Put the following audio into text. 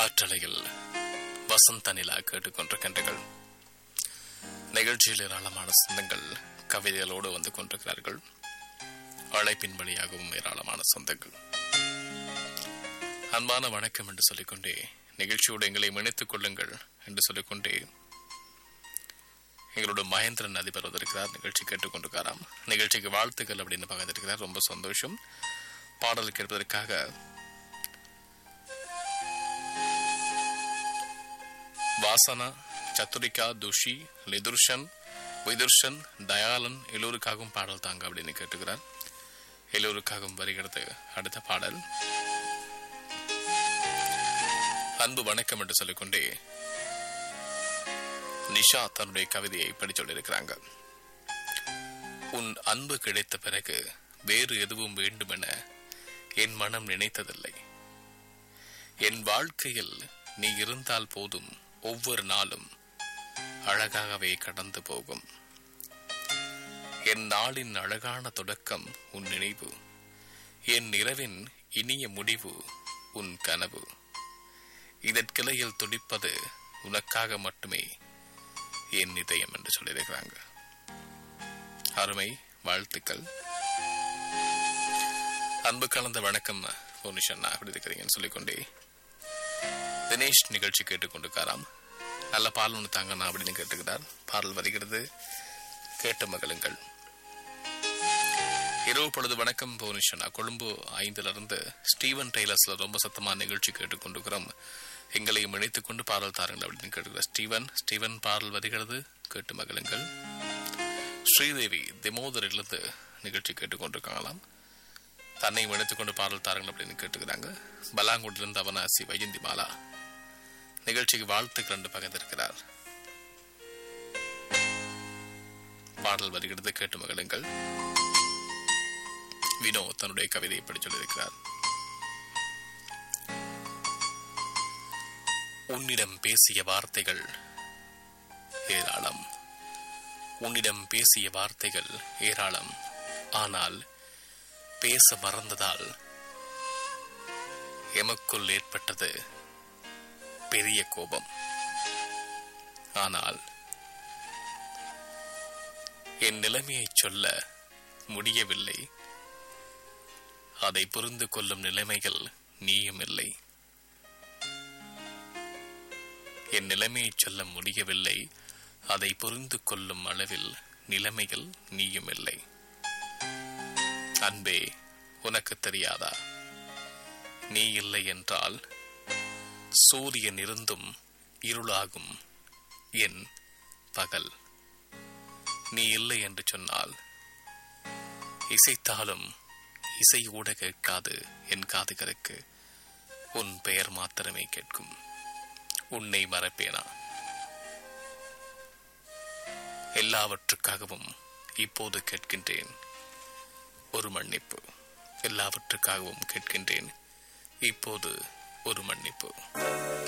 காற்றலையில் வசந்த நிலா கேட்டுக்கொண்டிருக்கின்றீர்கள் நிகழ்ச்சியில் ஏராளமான சொந்தங்கள் கவிதைகளோடு வந்து கொண்டிருக்கிறார்கள் அழைப்பின் வழியாகவும் ஏராளமான சொந்தங்கள் அன்பான வணக்கம் என்று சொல்லிக்கொண்டே நிகழ்ச்சியோடு எங்களை இணைத்துக் கொள்ளுங்கள் என்று சொல்லிக்கொண்டே எங்களோட மகேந்திரன் அதிபர் வந்திருக்கிறார் நிகழ்ச்சி கேட்டுக்கொண்டிருக்காராம் நிகழ்ச்சிக்கு வாழ்த்துக்கள் அப்படின்னு பகிர்ந்திருக்கிறார் ரொம்ப சந்தோஷம் பாடல் கேட்பதற்காக வாசனா சத்துரிகா துஷி லிதுர்ஷன் விதுர்ஷன் தயாளன் எல்லோருக்காகவும் பாடல் தாங்க அப்படின்னு கேட்டுக்கிறார் எல்லோருக்காகவும் வருகிறது அடுத்த பாடல் அன்பு வணக்கம் என்று சொல்லிக்கொண்டே நிஷா தன்னுடைய கவிதையை படிச் சொல்லியிருக்கிறாங்க உன் அன்பு கிடைத்த பிறகு வேறு எதுவும் வேண்டுமென என் மனம் நினைத்ததில்லை என் வாழ்க்கையில் நீ இருந்தால் போதும் ஒவ்வொரு நாளும் அழகாகவே கடந்து போகும் என் நாளின் அழகான தொடக்கம் உன் நினைவு என் இரவின் இனிய முடிவு உன் கனவு இதற்கிளையில் துடிப்பது உனக்காக மட்டுமே என் இதயம் என்று சொல்லியிருக்கிறாங்க அருமை வாழ்த்துக்கள் அன்பு கலந்த வணக்கம் புனிஷன்னா அப்படி இருக்கிறீங்கன்னு சொல்லிக்கொண்டே தினேஷ் நிகழ்ச்சி கேட்டுக்கொண்டிருக்காராம் நல்ல பால் ஒன்று தாங்கண்ணா அப்படின்னு கேட்டுக்கிறார் பாடல் வருகிறது கேட்டு மகளுங்கள் இரவு பொழுது வணக்கம் புவனேஸ்வரா கொழும்பு ஐந்துல இருந்து ஸ்டீவன் டெய்லர்ஸ்ல ரொம்ப சத்தமா நிகழ்ச்சி கேட்டுக்கொண்டிருக்கிறோம் எங்களையும் இணைத்துக் கொண்டு பாடல் தாருங்கள் அப்படின்னு கேட்டுக்கிறார் ஸ்டீவன் ஸ்டீவன் பாடல் வருகிறது கேட்டு மகளுங்கள் ஸ்ரீதேவி திமோதரிலிருந்து நிகழ்ச்சி கேட்டுக்கொண்டிருக்காங்களாம் தன்னையும் இணைத்துக் கொண்டு பாடல் தாருங்கள் அப்படின்னு கேட்டுக்கிறாங்க பலாங்குடிலிருந்து அவனாசி வைஜந்தி மாலா நிகழ்ச்சிக்கு வாழ்த்துக்கள் என்று பகிர்ந்திருக்கிறார் பாடல் வருகிறது கேட்டு மகளுங்கள் வினோ தன்னுடைய கவிதையை படி சொல்லியிருக்கிறார் உன்னிடம் பேசிய வார்த்தைகள் ஏராளம் உன்னிடம் பேசிய வார்த்தைகள் ஏராளம் ஆனால் பேச மறந்ததால் எமக்குள் ஏற்பட்டது பெரிய கோபம் ஆனால் என் நிலைமையை சொல்ல முடியவில்லை அதை புரிந்து கொள்ளும் நிலைமைகள் நீயும் இல்லை என் நிலைமையை சொல்ல முடியவில்லை அதை புரிந்து கொள்ளும் அளவில் நிலைமைகள் நீயும் இல்லை அன்பே உனக்கு தெரியாதா நீ இல்லை என்றால் சூரியன் இருந்தும் இருளாகும் என் பகல் நீ இல்லை என்று சொன்னால் இசைத்தாலும் இசை கூட கேட்காது என் காதுகளுக்கு உன் பெயர் மாத்திரமே கேட்கும் உன்னை மறப்பேனா எல்லாவற்றுக்காகவும் இப்போது கேட்கின்றேன் ஒரு மன்னிப்பு எல்லாவற்றுக்காகவும் கேட்கின்றேன் இப்போது ஒரு மன்னிப்பு